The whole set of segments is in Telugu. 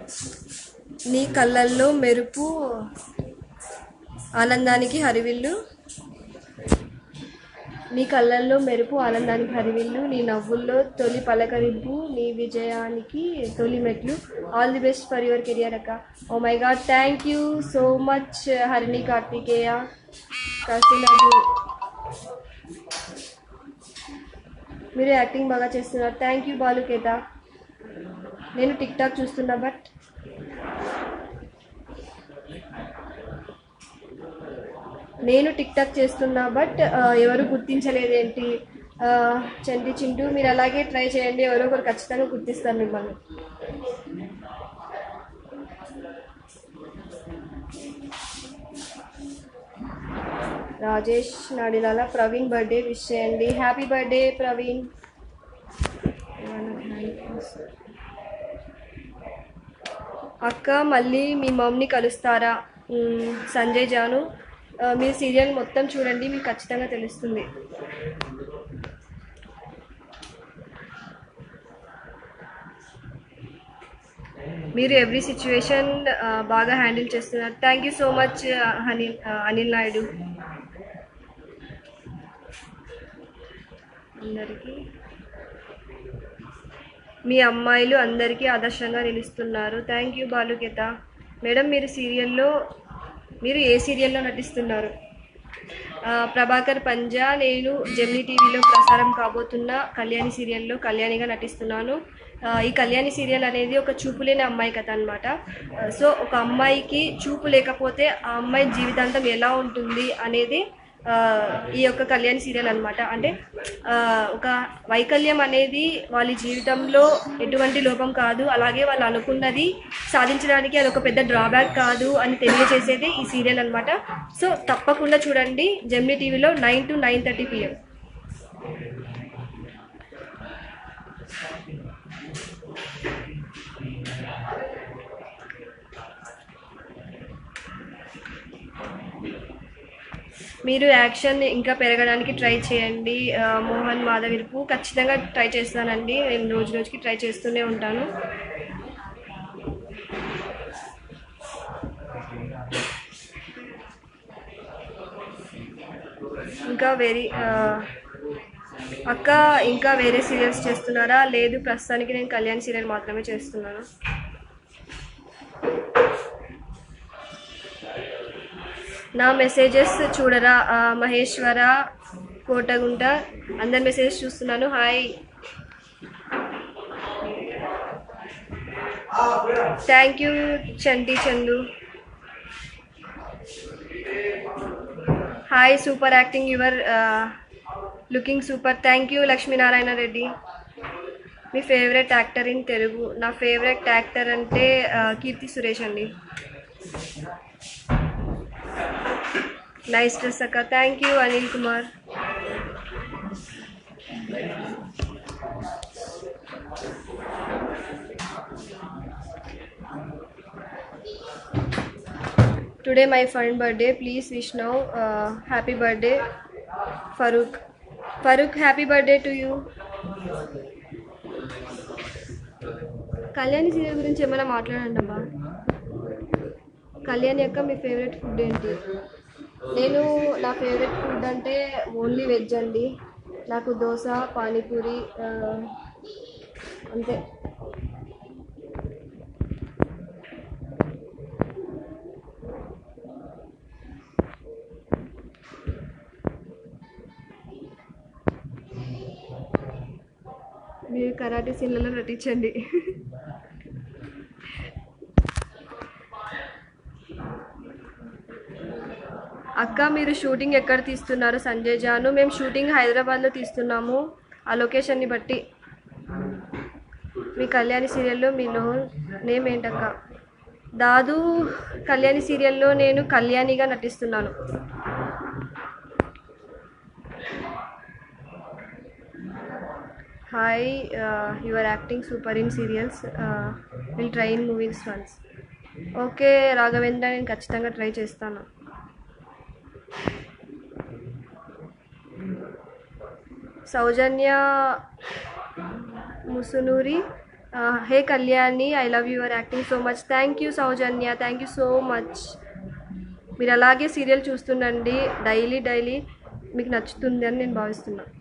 నీ కళ్ళల్లో మెరుపు ఆనందానికి హరివిల్లు నీ కళ్ళల్లో మెరుపు ఆనందానికి హరివిల్లు నీ నవ్వుల్లో తొలి పలకరింపు నీ విజయానికి తొలి మెట్లు all the best for your career అక్క oh my god thank you so much Harini Karthikeya కసిలజు మీరు యాక్టింగ్ బాగా చేస్తున్నారు థ్యాంక్ యూ బాలుకేత నేను టిక్ టాక్ చూస్తున్నా బట్ నేను టిక్ టాక్ చేస్తున్నా బట్ ఆ, ఎవరు గుర్తించలేదేంటి ఆ, చంటి చింటూ మీరు అలాగే ట్రై చేయండి ఎవరో ఒకరు ఖచ్చితంగా గుర్తిస్తారు మిమ్మల్ని రాజేష్ నాడిలాల ప్రవీణ్ బర్త్డే విష్ చేయండి హ్యాపీ బర్త్డే ప్రవీణ్ అక్క మళ్ళీ మీ మమ్మీని కలుస్తారా మ్మ్, సంజయ్ జాను ఆ, మీరు సీరియల్ మొత్తం చూడండి మీకు ఖచ్చితంగా తెలుస్తుంది మీరు ఎవ్రీ సిచ్యువేషన్ బాగా హ్యాండిల్ చేస్తున్నారు thank you so much Anil Anil Naidu అందరికీ మీ అమ్మాయిలు అందరికీ ఆదర్శంగా నిలుస్తున్నారు థ్యాంక్ యూ బాలుకేత మేడం మీరు సీరియల్లో మీరు ఏ సీరియల్లో నటిస్తున్నారు ఆ, ప్రభాకర్ పంజా నేను జెమినీ టీవీలో ప్రసారం కాబోతున్న కళ్యాణి సీరియల్లో కళ్యాణిగా నటిస్తున్నాను ఆ, ఈ కళ్యాణి సీరియల్ అనేది ఒక చూపు లేని అమ్మాయి కథ అనమాట సో ఒక అమ్మాయికి చూపు లేకపోతే ఆ అమ్మాయి జీవితాంతం ఎలా ఉంటుంది అనేది ఆ, ఈ యొక్క కళ్యాణి సీరియల్ అనమాట అంటే ఆ, ఒక వైకల్యం అనేది వాళ్ళ జీవితంలో ఎటువంటి లోపం కాదు అలాగే వాళ్ళు అనుకున్నది సాధించడానికి అది ఒక పెద్ద డ్రాబ్యాక్ కాదు అని తెలియజేసేది ఈ సీరియల్ అనమాట సో తప్పకుండా చూడండి జెమ్నీ టీవీలో nine to nine thirty PM మీరు యాక్షన్ ఇంకా పెరగడానికి ట్రై చేయండి ఆ, మోహన్ మాధవిర్పు ఖచ్చితంగా ట్రై చేస్తానండి నేను రోజు రోజుకి ట్రై చేస్తూనే ఉంటాను ఇంకా వేరే ఆ, అక్క ఇంకా వేరే సీరియల్స్ చేస్తున్నారా లేదు ప్రస్తుతానికి నేను కళ్యాణ్ సీరియల్ మాత్రమే చేస్తున్నాను నా మెసేజెస్ చూడరా ఆ, మహేశ్వర కోటగుంట అందరి మెసేజెస్ చూస్తున్నాను hi thank you Chanti Chandu hi super acting your looking super thank you Lakshminarayana Reddy మీ ఫేవరెట్ యాక్టర్ ఇన్ తెలుగు నా ఫేవరెట్ యాక్టర్ అంటే ఆ, కీర్తి సురేష్ అండి నైస్ డ్రెస్ అక్క thank you Anil Kumar today my friend birthday please wish now happy birthday Farooq Farooq happy birthday to you Kalyani serial గురించి ఏమైనా మాట్లాడండి అమ్మా కళ్యాణి యొక్క మీ ఫేవరెట్ ఫుడ్ ఏంటి నేను నా ఫేవరెట్ ఫుడ్ అంటే ఓన్లీ వెజ్ అండి నాకు దోశ పానీపూరి ఆ, అంతే మీరు కరాటే సీన్లలో నటించండి అక్క మీరు షూటింగ్ ఎక్కడ తీస్తున్నారు సంజయ్ జాను మేము షూటింగ్ హైదరాబాద్లో తీస్తున్నాము ఆ లొకేషన్ని బట్టి మీ కళ్యాణి సీరియల్లో మీ లో నేమ్ ఏంటక్క దాదు కళ్యాణి సీరియల్లో నేను కళ్యాణిగా నటిస్తున్నాను hi your acting super in serials will try in movies once okay Raghavendra నేను ఖచ్చితంగా ట్రై చేస్తాను Soujanya Musunuri hey Kalyani I love your acting so much thank you Soujanya thank you so much మీరు అలాగే సీరియల్ చూస్తుండండి డైలీ డైలీ మీకు నచ్చుతుంది అని నేను భావిస్తున్నాను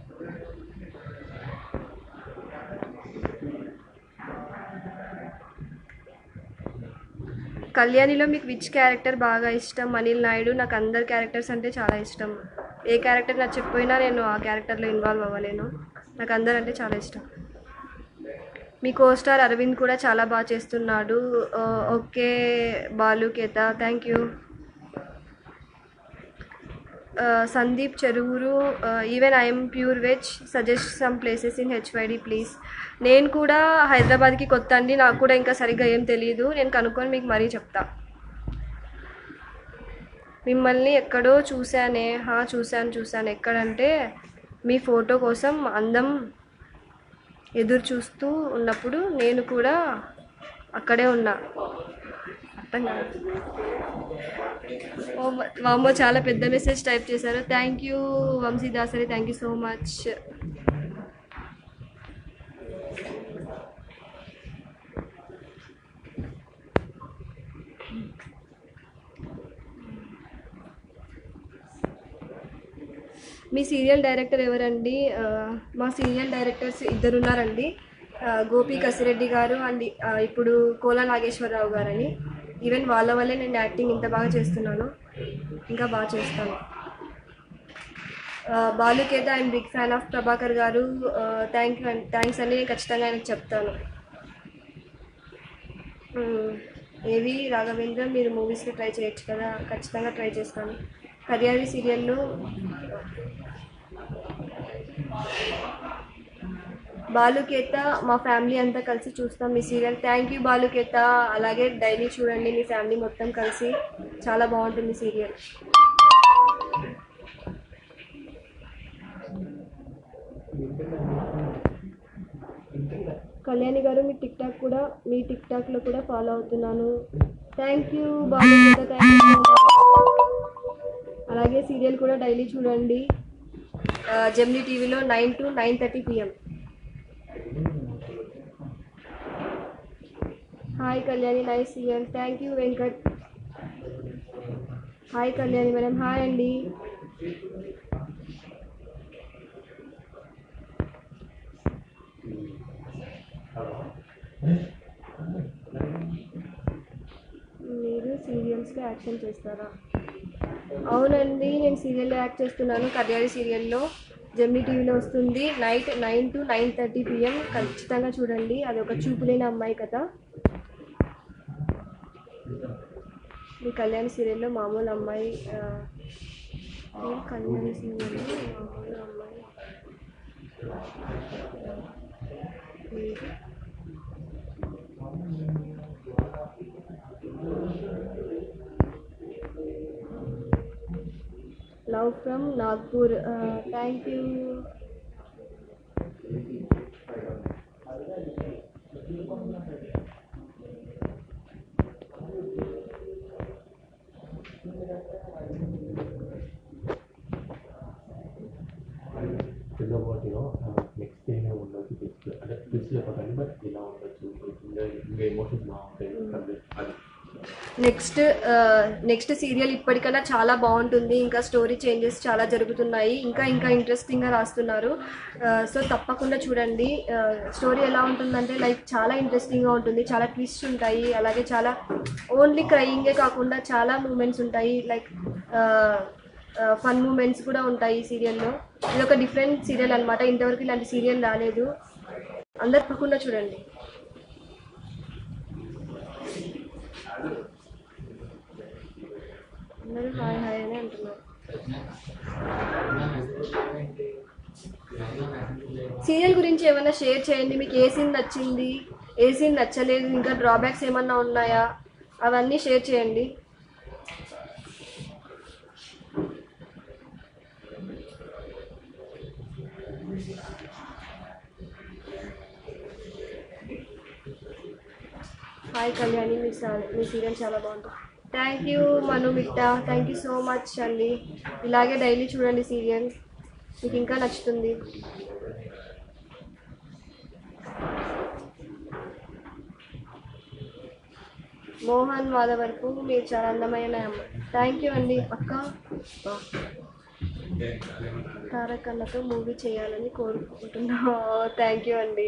కళ్యాణిలో మీకు విచ్ క్యారెక్టర్ బాగా ఇష్టం అనిల్ నాయుడు నాకు అందరి క్యారెక్టర్స్ అంటే చాలా ఇష్టం ఏ క్యారెక్టర్ నచ్చకపోయినా నేను ఆ క్యారెక్టర్లో ఇన్వాల్వ్ అవ్వలేను నాకు అందరు అంటే చాలా ఇష్టం మీ కోస్టార్ అరవింద్ కూడా చాలా బాగా చేస్తున్నాడు ఆ, okay Balu Ketha thank you Sandeep Cheruvuru even I'm pure veg suggest some places in HYD please నేను కూడా హైదరాబాద్కి కొత్త అండి నాకు కూడా ఇంకా సరిగ్గా ఏం తెలియదు నేను కనుక్కొని మీకు మరీ చెప్తా మిమ్మల్ని ఎక్కడో చూశానే హా చూశాను చూశాను ఎక్కడంటే మీ ఫోటో కోసం అందం ఎదురు చూస్తూ ఉన్నప్పుడు నేను కూడా అక్కడే ఉన్నా అర్థం కాదు ఓ మ- మా అమ్మ చాలా పెద్ద మెసేజ్ టైప్ చేశారు thank you Vamshi Dasari thank you so much మీ సీరియల్ డైరెక్టర్ ఎవరండి ఆ, మా సీరియల్ డైరెక్టర్స్ ఇద్దరు ఉన్నారండి ఆ, గోపి కసిరెడ్డి గారు అండ్ ఆ, ఇప్పుడు కోలా నాగేశ్వరరావు గారని ఈవెన్ వాళ్ళ వల్లే నేను యాక్టింగ్ ఇంత బాగా చేస్తున్నాను ఇంకా బాగా చేస్తాను ఆ, Balu Ketha I'm big fan of Prabhakar garu thank you and thanks అని నేను ఖచ్చితంగా ఆయనకు చెప్తాను మ్మ్. ఏవి రాఘవేంద్ర మీరు మూవీస్కి ట్రై చేయొచ్చు కదా ఖచ్చితంగా ట్రై చేస్తాను కర్యారి సీరియల్లో బాలుకేత మా ఫ్యామిలీ అంతా కలిసి చూస్తాం మీ సీరియల్ థ్యాంక్ యూ బాలుకేత అలాగే డైలీ చూడండి మీ ఫ్యామిలీ మొత్తం కలిసి చాలా బాగుంటుంది సీరియల్ కళ్యాణి గారు మీ టిక్ టాక్ కూడా మీ టిక్ టాక్లో కూడా ఫాలో అవుతున్నాను thank you Balu Ketha thank you అలాగే సీరియల్ కూడా డైలీ చూడండి జెమ్నీ టీవీలో nine to nine thirty PM hi Kalyani nice serial thank you Venkat hi Kalyani madam hi అండి మీరు సీరియల్స్లో యాక్షన్ చేస్తారా అవునండి నేను సీరియల్లో యాక్ట్ చేస్తున్నాను కళ్యాణి సీరియల్లో జెమ్నీ టీవీలో వస్తుంది night nine to nine thirty PM ఖచ్చితంగా చూడండి అది ఒక చూపులేని అమ్మాయి కథ మీ కళ్యాణి సీరియల్లో మామూలు అమ్మాయి ఆ, ఈ కళ్యాణి సీరియల్లో మామూలు అమ్మాయి మీరు love from Nagpur thank you తెగబోటిలో నెక్స్ట్ ఏమే ఉండొచ్చు ట్విస్ట్ అంటే ట్విస్ట్ చెప్పకండి బట్ ఇలా ఉండొచ్చు ఇంకా ఇంకా ఎమోషన్స్ బాగుంటాయి అది అది నెక్స్ట్ నెక్స్ట్ సీరియల్ ఇప్పటికన్నా చాలా బాగుంటుంది ఇంకా స్టోరీ చేంజెస్ చాలా జరుగుతున్నాయి ఇంకా ఇంకా ఇంట్రెస్టింగ్గా రాస్తున్నారు సో తప్పకుండా చూడండి స్టోరీ ఎలా ఉంటుందంటే లైక్ చాలా ఇంట్రెస్టింగ్గా ఉంటుంది చాలా ట్విస్ట్ ఉంటాయి అలాగే చాలా ఓన్లీ క్రయింగే కాకుండా చాలా మూమెంట్స్ ఉంటాయి లైక్ ఫన్ మూమెంట్స్ కూడా ఉంటాయి ఈ సీరియల్లో ఇది ఒక డిఫరెంట్ సీరియల్ అనమాట ఇంతవరకు ఇలాంటి సీరియల్ రాలేదు అందరు తప్పకుండా చూడండి అందరూ హాయ్ హాయ్ అని అంటున్నారు సీరియల్ గురించి ఏమైనా షేర్ చేయండి మీకు ఏ సీన్ నచ్చింది ఏ సీన్ నచ్చలేదు ఇంకా డ్రాబ్యాక్స్ ఏమన్నా ఉన్నాయా అవన్నీ షేర్ చేయండి హాయ్ కళ్యాణి మీ సా మీ సీరియల్ చాలా బాగుంటుంది thank you Manu Mitta thank you so much అండి ఇలాగే డైలీ చూడండి సీరియల్ మీకు ఇంకా నచ్చుతుంది మోహన్ మాధవరపు మీరు చాలా అందమైన అమ్మ థ్యాంక్ యూ అండి అక్క బా. తారక్ అన్నతో మూవీ చేయాలని కోరుకుంటున్నా థ్యాంక్ యూ అండి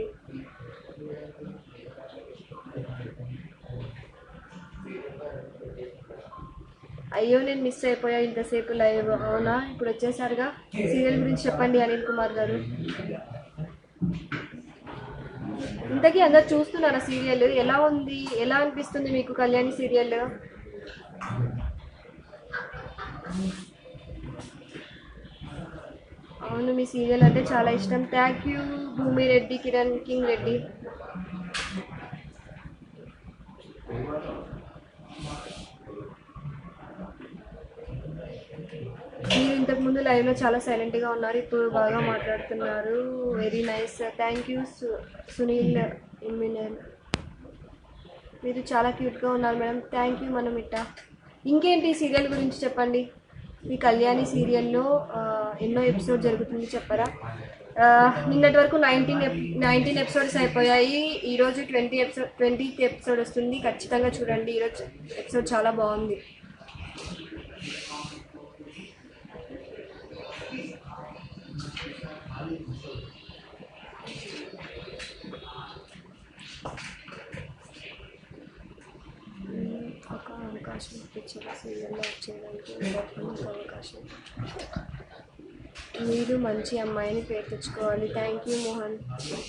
అయ్యో నేను మిస్ అయిపోయా ఇంతసేపు లైవ్ అవునా ఇప్పుడు వచ్చేసారుగా సీరియల్ గురించి చెప్పండి అనిల్ కుమార్ గారు ఇంతకీ అందరు చూస్తున్నారా సీరియల్ ఎలా ఉంది ఎలా అనిపిస్తుంది మీకు కళ్యాణి సీరియల్ అవును మీ సీరియల్ అంటే చాలా ఇష్టం థ్యాంక్ యూ భూమి రెడ్డి కిరణ్ కింగ్ రెడ్డి మీరు ఇంతకు ముందు లైవ్లో చాలా సైలెంట్గా ఉన్నారు ఇప్పుడు బాగా మాట్లాడుతున్నారు very nice thank you Sunil ఇమ్మినల్ మీరు చాలా క్యూట్గా ఉన్నారు మేడం థ్యాంక్ యూ మనం ఇట్ట ఇంకేంటి సీరియల్ గురించి చెప్పండి మీ కళ్యాణి సీరియల్లో ఆ, ఎన్నో ఎపిసోడ్ జరుగుతుంది చెప్పరా ఆ, నిన్నటి వరకు నైన్టీన్ నైన్టీన్ ఎపిసోడ్స్ అయిపోయాయి ఈరోజు ట్వంటీ ఎపిసోడ్ ట్వంటీ ఎపిసోడ్ వస్తుంది ఖచ్చితంగా చూడండి ఈరోజు ఎపిసోడ్ చాలా బాగుంది ఒక అవకాశం ఇప్పించారు సీరియల్లో వచ్చేయడానికి ఇంకొక ఒక అవకాశం మీరు మంచి అమ్మాయిని పేరు తెచ్చుకోవాలి థ్యాంక్ యూ మోహన్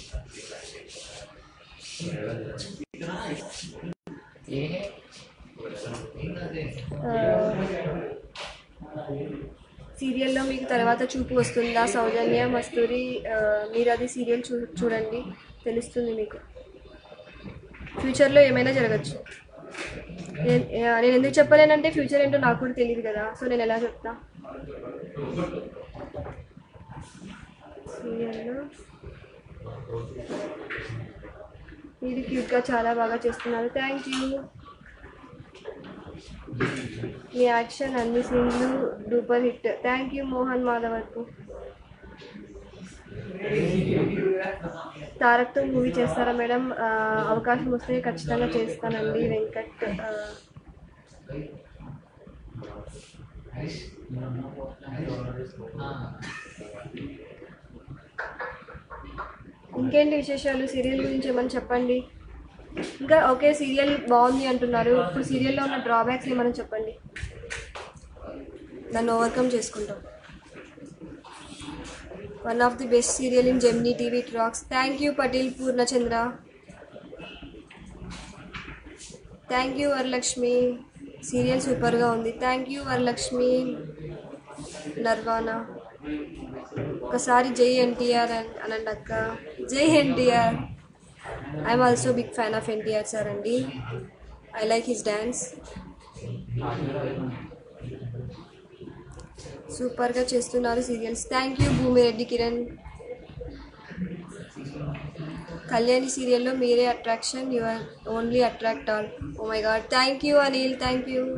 ఆ, సీరియల్లో మీకు తర్వాత చూపు వస్తుందా సౌజన్య మస్తూరి ఆ, మీరు అది సీరియల్ చూ చూడండి తెలుస్తుంది మీకు ఫ్యూచర్లో ఏమైనా జరగచ్చు నేను ఆ, నేను ఎందుకు చెప్పలేనంటే ఫ్యూచర్ ఏంటో నాకు కూడా తెలియదు కదా సో నేను ఎలా చెప్తా సీరియల్లో మీరు క్యూట్గా చాలా బాగా చేస్తున్నారు థ్యాంక్ యూ మీ యాక్షన్ అన్ని సీన్లు duper hit thank you Mohan మాధవర్కు తారక్తో మూవీ చేస్తారా మేడం ఆ, అవకాశం వస్తే ఖచ్చితంగా చేస్తానండి వెంకట్ ఆ, ఇంకేంటి విశేషాలు సీరియల్ గురించి ఏమైనా చెప్పండి ఇంకా ఓకే సీరియల్ బాగుంది అంటున్నారు ఇప్పుడు సీరియల్లో ఉన్న డ్రాబ్యాక్స్ ఏమైనా చెప్పండి దాన్ని ఓవర్కమ్ చేసుకుంటాం one of the best serial in Gemini TV tracks thank you Patel Purnachandra thank you Varalakshmi serial సూపర్గా ఉంది థ్యాంక్ యూ వరలక్ష్మి నర్వానా ఒకసారి జై ఎన్టీఆర్ అనండి అక్క జై NTR I'm also big fan of NTR sir అండి ఐ లైక్ హిస్ డ్యాన్స్ సూపర్గా చేస్తున్నారు serials thank you Bhumireddy Kiran Kalyani సీరియల్లో మీరే attraction your only attract all oh my god thank you Anil thank you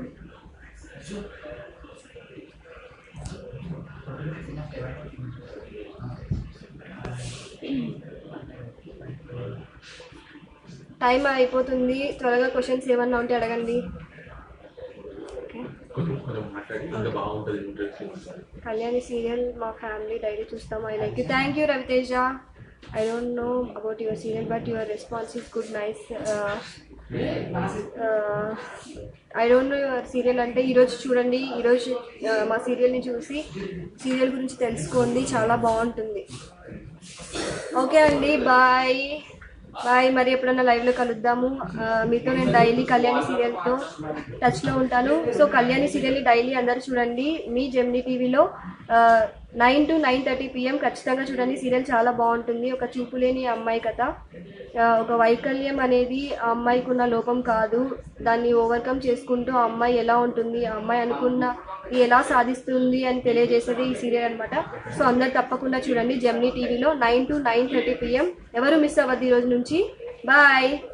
time అయిపోతుంది త్వరగా క్వశ్చన్స్ ఏమన్నా ఉంటే అడగండి కొంచెం కొంచెం మాట్లాడి ఇంకా బాగుంటుంది ఇంట్రెస్టింగ్ ఉంటుంది కళ్యాణి సీరియల్ మా ఫ్యామిలీ డైలీ చూస్తాం I like you thank you Raviteja I don't know about your serial but your response is good nice I don't know your serial అంటే ఈరోజు చూడండి ఈరోజు uh, మా సీరియల్ని చూసి సీరియల్ గురించి తెలుసుకోండి చాలా బాగుంటుంది ఓకే అండి బాయ్ బాయ్ మరి ఎప్పుడన్నా లైవ్లో కలుద్దాము ఆ, మీతో నేను డైలీ కళ్యాణి సీరియల్తో టచ్లో ఉంటాను సో కళ్యాణి సీరియల్ని డైలీ అందరూ చూడండి మీ జెమ్నీ టీవీలో nine to nine thirty PM ఖచ్చితంగా చూడండి సీరియల్ చాలా బాగుంటుంది ఒక చూపులేని అమ్మాయి కథ ఆ, ఒక వైకల్యం అనేది ఆ అమ్మాయికి ఉన్న లోపం కాదు దాన్ని ఓవర్కమ్ చేసుకుంటూ ఆ అమ్మాయి ఎలా ఉంటుంది ఆ అమ్మాయి అనుకున్న ఎలా సాధిస్తుంది అని తెలియజేసేది ఈ సీరియల్ అనమాట సో అందరు తప్పకుండా చూడండి జెమ్నీ టీవీలో nine to nine thirty PM ఎవరు మిస్ అవ్వద్దు ఈ రోజు నుంచి బాయ్